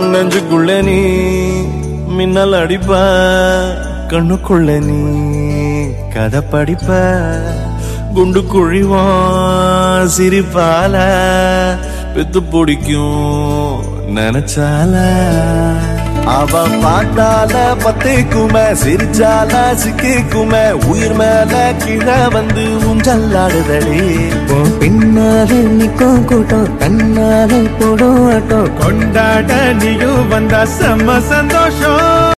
நெஞ்சுக்குள்ள நீ மின்னல் அடிப்ப கண்ணுக்குள்ள நீ கதை படிப்ப குண்டு குழிவான் சிரிப்பால பித்து பிடிக்கும் நினைச்சால அவ பார்த்தால பத்திக்குமே சிரிச்சால சிக்கிக்குமே உயிர் மேல கீழே வந்து ஊஞ்சல்லாடுதடி உன் பின்னாலே நிக்கும் கூட்டம் தன்னாலே போடும் ஆட்டம் கொண்டாட நீயும் வந்தா செம்ம சந்தோஷம்